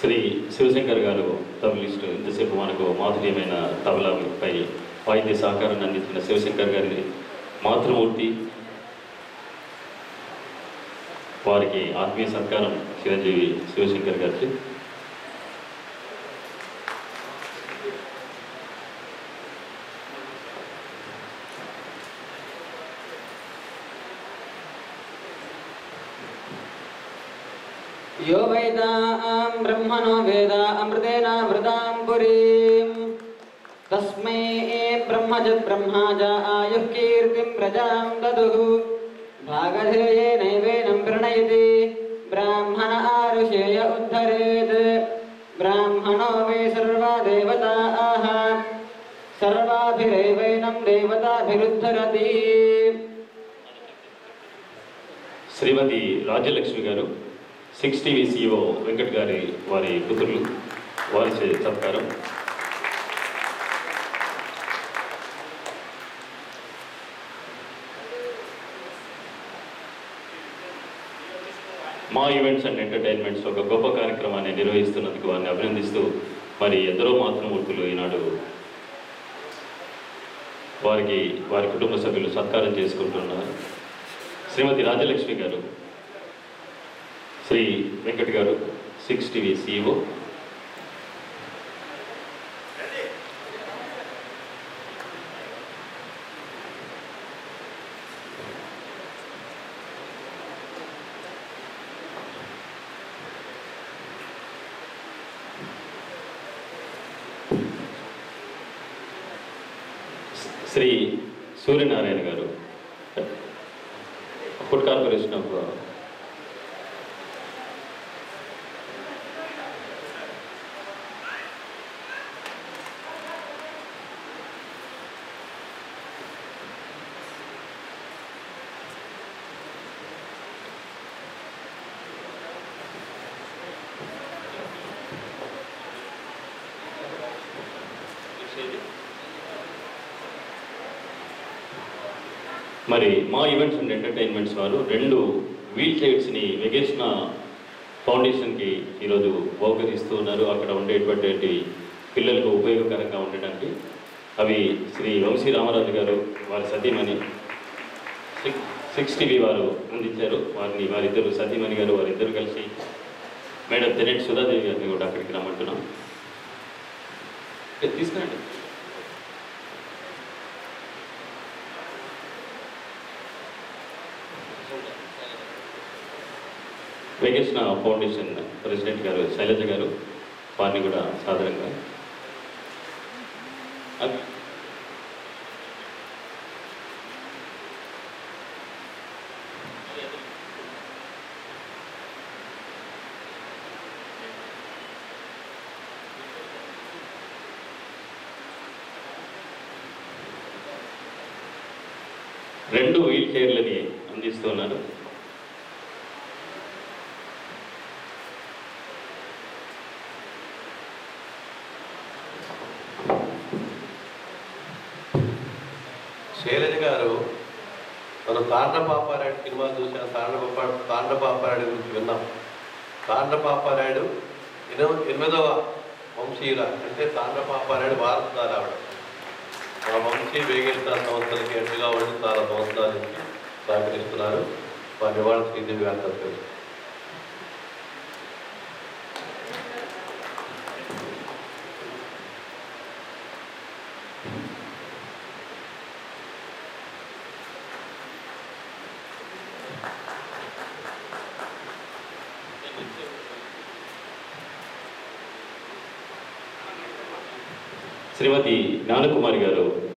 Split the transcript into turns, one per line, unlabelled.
శ్రీ శివశంకర్ గారు తబలిస్ట్ ఇంతసేపు మనకు మాధుర్యమైన తబలాపై వాయిద్య సహకారాన్ని అందించిన శివశంకర్ గారి మాతృమూర్తి వారికి ఆత్మీయ సత్కారం చిరంజీవి శివశంకర్ గారికి
यो वेदां ब्रह्मणो वेद अमृतेनामृतां पुरीं तस्मै ब्रह्म च ब्रह्मा च आयुः कीर्तिं प्रजां ददुः भागधेयेनैवेनं प्रणयति ब्राह्मण आरुषेय उद्धरेत् ब्राह्मणो वै सर्वा देवताः सर्वाभिरेवैनं देवताभिरुद्धरति
శ్రీమతి రాజ్యలక్ష్మి గారు సిక్స్ టీవీ సిఇఓ వెంకట్ గారి వారి పుత్రులు వారి చే సత్కారం మా ఈవెంట్స్ అండ్ ఎంటర్టైన్మెంట్స్ ఒక గొప్ప కార్యక్రమాన్ని నిర్వహిస్తున్నందుకు వారిని అభినందిస్తూ మరి ఎందరో మాతృమూర్తులు ఈనాడు వారికి వారి కుటుంబ సభ్యులు సత్కారం చేసుకుంటున్నారు శ్రీమతి రాజలక్ష్మి గారు Shri Venkat garu six TV CEO Shri Suryanarayana garu food corporation of మరి మా ఈవెంట్స్ అండ్ ఎంటర్టైన్మెంట్స్ వారు రెండు వీల్ చైర్స్ని వెగేసిన ఫౌండేషన్కి ఈరోజు బహుకరిస్తూ ఉన్నారు అక్కడ ఉండేటువంటి పిల్లలకు ఉపయోగకరంగా ఉండడానికి అవి శ్రీ వంశీ రామరాజు గారు వారి సతీమణి సిక్స్ సిక్స్ టీవీ వారు అందించారు వారిని వారిద్దరు సతీమణి గారు వారిద్దరు కలిసి మేడం తెనెట్ సుధాదేవి గారిని కూడా అక్కడికి రమ్మంటున్నాం తీసుకురండి వెంకటేశ్వర ఫౌండేషన్ ప్రెసిడెంట్ గారు శైలజ గారు వారిని కూడా సాధారణంగా అ- రెండు వీల్ చైర్లని అందిస్తున్నారు
శైలజ గారు మనం తాండ్రపాపారాయుడు సినిమా చూసాం తాండ్రపాప తాండ్రపాపారాయుడు గురించి విన్నాం తాండ్రపాపారాయుడు ఎనిమిది ఎనిమిదవ వంశీయుల అంటే తాండ్రపాపారాయుడు వారసుదారు ఆవిడ ఆ వంశీ వేగేశ్వర సంస్థలకి ఎండుగా ఉండి చాలా సంవత్సరాల నుంచి సహకరిస్తున్నారు వారి వాళ్ళ శ్రీదేవి గారు తెలుసు
శ్రీమతి జ్ఞానకుమారి గారు